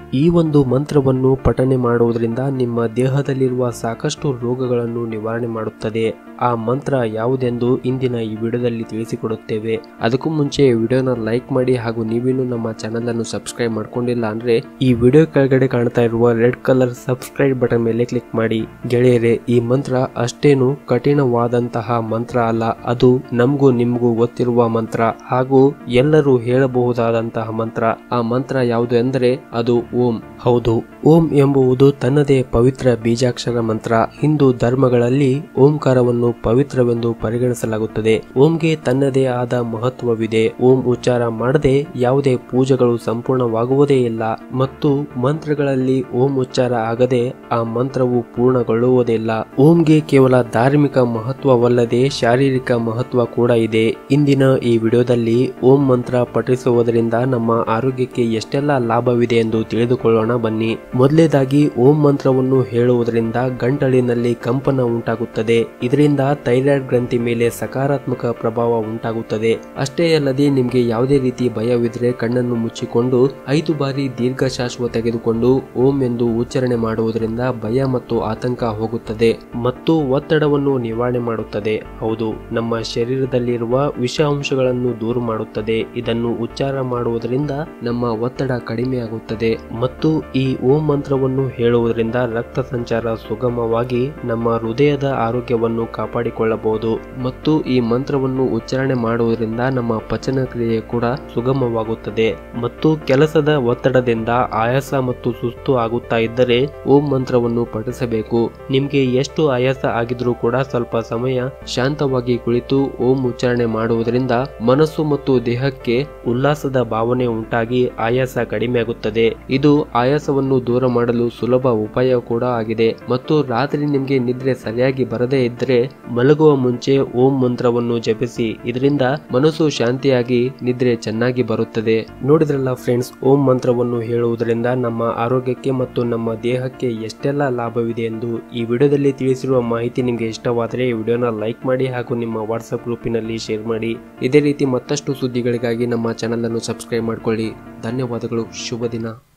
ಈ ಒಂದು ಮಂತ್ರವನ್ನು ಪಠನೆ ಮಾಡುವುದರಿಂದ ನಿಮ್ಮ ದೇಹದಲ್ಲಿರುವ ಸಾಕಷ್ಟು ರೋಗಗಳನ್ನು ನಿವಾರಣೆ ಮಾಡುತ್ತದೆ ಆ ಮಂತ್ರ ಯಾವುದೆಂದು ಇಂದಿನ ಈ ವಿಡಿಯೋದಲ್ಲಿ ತಿಳಿಸಿಕೊಡುತ್ತೇವೆ ಅದಕ್ಕೂ ಮುಂಚೆ ವಿಡಿಯೋನ ಲೈಕ್ ಮಾಡಿ ಹಾಗೂ ನೀವಿನ್ನೂ ನಮ್ಮ ಚಾನಲ್ ಅನ್ನು ಸಬ್ಸ್ಕ್ರೈಬ್ ಮಾಡ್ಕೊಂಡಿಲ್ಲ ಅಂದ್ರೆ ಈ ವಿಡಿಯೋ ಕೆಳಗಡೆ ಕಾಣ್ತಾ ಇರುವ ರೆಡ್ ಕಲರ್ ಸಬ್ಸ್ಕ್ರೈಬ್ ಬಟನ್ ಮೇಲೆ ಕ್ಲಿಕ್ ಮಾಡಿ ಗೆಳೆಯರೆ ಈ ಮಂತ್ರ ಅಷ್ಟೇನು ಕಠಿಣವಾದಂತಹ ಮಂತ್ರ ಅಲ್ಲ ಅದು ನಮಗೂ ನಿಮಗೂ ಗೊತ್ತಿರುವ ಮಂತ್ರ ಹಾಗೂ ಎಲ್ಲರೂ ಹೇಳಬಹುದಾದಂತಹ ಮಂತ್ರ ಆ ಮಂತ್ರ ಯಾವುದು ಎಂದರೆ ಅದು ಓಂ ಹೌದು ಓಂ ಎಂಬುವುದು ತನ್ನದೇ ಪವಿತ್ರ ಬೀಜಾಕ್ಷರ ಮಂತ್ರ ಹಿಂದೂ ಧರ್ಮಗಳಲ್ಲಿ ಓಂಕಾರವನ್ನು ಪವಿತ್ರವೆಂದು ಪರಿಗಣಿಸಲಾಗುತ್ತದೆ ಓಂಗೆ ತನ್ನದೇ ಆದ ಮಹತ್ವವಿದೆ ಓಂ ಉಚ್ಚಾರ ಮಾಡದೆ ಯಾವುದೇ ಪೂಜೆಗಳು ಸಂಪೂರ್ಣವಾಗುವುದೇ ಇಲ್ಲ ಮತ್ತು ಮಂತ್ರಗಳಲ್ಲಿ ಓಂ ಉಚ್ಚಾರ ಆಗದೆ ಆ ಮಂತ್ರವು ಪೂರ್ಣಗೊಳ್ಳುವುದಿಲ್ಲ ಓಂಗೆ ಕೇವಲ ಧಾರ್ಮಿಕ ಮಹತ್ವವಲ್ಲದೆ ಶಾರೀರಿಕ ಮಹತ್ವ ಕೂಡ ಇದೆ ಇಂದಿನ ಈ ವಿಡಿಯೋದಲ್ಲಿ ಓಂ ಮಂತ್ರ ಪಠಿಸುವುದರಿಂದ ನಮ್ಮ ಆರೋಗ್ಯಕ್ಕೆ ಎಷ್ಟೆಲ್ಲ ಲಾಭವಿದೆ ಎಂದು ತಿಳಿದುಕೊಳ್ಳೋಣ ಬನ್ನಿ ಮೊದಲೇದಾಗಿ ಓಂ ಮಂತ್ರವನ್ನು ಹೇಳುವುದರಿಂದ ಗಂಟಲಿನಲ್ಲಿ ಕಂಪನ ಉಂಟಾಗುತ್ತದೆ ಇದರಿಂದ ಥೈರಾಯ್ಡ್ ಗ್ರಂಥಿ ಮೇಲೆ ಸಕಾರಾತ್ಮಕ ಪ್ರಭಾವ ಉಂಟಾಗುತ್ತದೆ ಅಷ್ಟೇ ಅಲ್ಲದೆ ನಿಮಗೆ ಯಾವುದೇ ರೀತಿ ಭಯವಿದ್ರೆ ಕಣ್ಣನ್ನು ಮುಚ್ಚಿಕೊಂಡು ಐದು ಬಾರಿ ದೀರ್ಘ ಶ್ವಾಸ ತೆಗೆದುಕೊಂಡು ಓಂ ಎಂದು ಉಚ್ಚಾರಣೆ ಮಾಡುವುದರಿಂದ ಭಯ ಮತ್ತು ಆತಂಕ ಹೋಗುತ್ತದೆ ಮತ್ತು ಒತ್ತಡವನ್ನು ನಿವಾರಣೆ ಮಾಡುತ್ತದೆ ಹೌದು ನಮ್ಮ ಶರೀರದಲ್ಲಿರುವ ವಿಷ ಅಂಶಗಳನ್ನು ದೂರ ಮಾಡುತ್ತದೆ ಇದನ್ನು ಉಚ್ಚಾರ ಮಾಡುವುದರಿಂದ ನಮ್ಮ ಒತ್ತಡ ಕಡಿಮೆಯಾಗುತ್ತದೆ ಮತ್ತು ಈ ಓಂ ಮಂತ್ರವನ್ನು ಹೇಳುವುದರಿಂದ ರಕ್ತ ಸಂಚಾರ ಸುಗಮವಾಗಿ ನಮ್ಮ ಹೃದಯದ ಆರೋಗ್ಯವನ್ನು ಕಾಪಾಡಿಕೊಳ್ಳಬಹುದು ಮತ್ತು ಈ ಮಂತ್ರವನ್ನು ಉಚ್ಚಾರಣೆ ಮಾಡುವುದರಿಂದ ನಮ್ಮ ಪಚನ ಕ್ರಿಯೆ ಕೂಡ ಸುಗಮವಾಗುತ್ತದೆ ಮತ್ತು ಕೆಲಸದ ಒತ್ತಡದಿಂದ ಆಯಾಸ ಮತ್ತು ಸುಸ್ತು ಆಗುತ್ತಾ ಇದ್ದರೆ ಓಂ ಮಂತ್ರವನ್ನು ಪಠಿಸಬೇಕು ನಿಮ್ಗೆ ಎಷ್ಟು ಆಯಾಸ ಆಗಿದ್ರೂ ಕೂಡ ಸ್ವಲ್ಪ ಸಮಯ ಶಾಂತವಾಗಿ ಕುಳಿತು ಓಂ ಉಚ್ಚಾರಣೆ ಮಾಡುವುದರಿಂದ ಮನಸ್ಸು ಮತ್ತು ದೇಹಕ್ಕೆ ಉಲ್ಲಾಸದ ಭಾವನೆ ಉಂಟಾಗಿ ಆಯಾಸ ಕಡಿಮೆಯಾಗುತ್ತದೆ ಇದು ಆಯಾಸವನ್ನು ದೂರ ಮಾಡಲು ಸುಲಭ ಉಪಾಯ ಕೂಡ ಆಗಿದೆ ಮತ್ತು ರಾತ್ರಿ ನಿಮ್ಗೆ ನಿದ್ರೆ ಸರಿಯಾಗಿ ಬರದೇ ಇದ್ದರೆ ಮಲಗುವ ಮುಂಚೆ ಓಂ ಮಂತ್ರವನ್ನು ಜಪಿಸಿ ಇದರಿಂದ ಮನಸ್ಸು ಶಾಂತಿಯಾಗಿ ನಿದ್ರೆ ಚೆನ್ನಾಗಿ ಬರುತ್ತದೆ ನೋಡಿದ್ರಲ್ಲ ಫ್ರೆಂಡ್ಸ್ ಓಂ ಮಂತ್ರವನ್ನು ಹೇಳುವುದರಿಂದ ನಮ್ಮ ಆರೋಗ್ಯಕ್ಕೆ ಮತ್ತು ನಮ್ಮ ದೇಹಕ್ಕೆ ಎಷ್ಟೆಲ್ಲ ಲಾಭವಿದೆ ಎಂದು ಈ ವಿಡಿಯೋದಲ್ಲಿ ತಿಳಿಸಿರುವ ಮಾಹಿತಿ ನಿಮಗೆ ಇಷ್ಟವಾದರೆ ಈ ವಿಡಿಯೋನ ಲೈಕ್ ಮಾಡಿ ಹಾಗೂ ನಿಮ್ಮ ವಾಟ್ಸಪ್ ಗ್ರೂಪಿನಲ್ಲಿ ಶೇರ್ ಮಾಡಿ ಇದೇ ರೀತಿ ಮತ್ತಷ್ಟು ಸುದ್ದಿಗಳಿಗಾಗಿ ನಮ್ಮ ಚಾನಲ್ ಅನ್ನು ಸಬ್ಸ್ಕ್ರೈಬ್ ಮಾಡಿಕೊಳ್ಳಿ ಧನ್ಯವಾದಗಳು ಶುಭ ದಿನ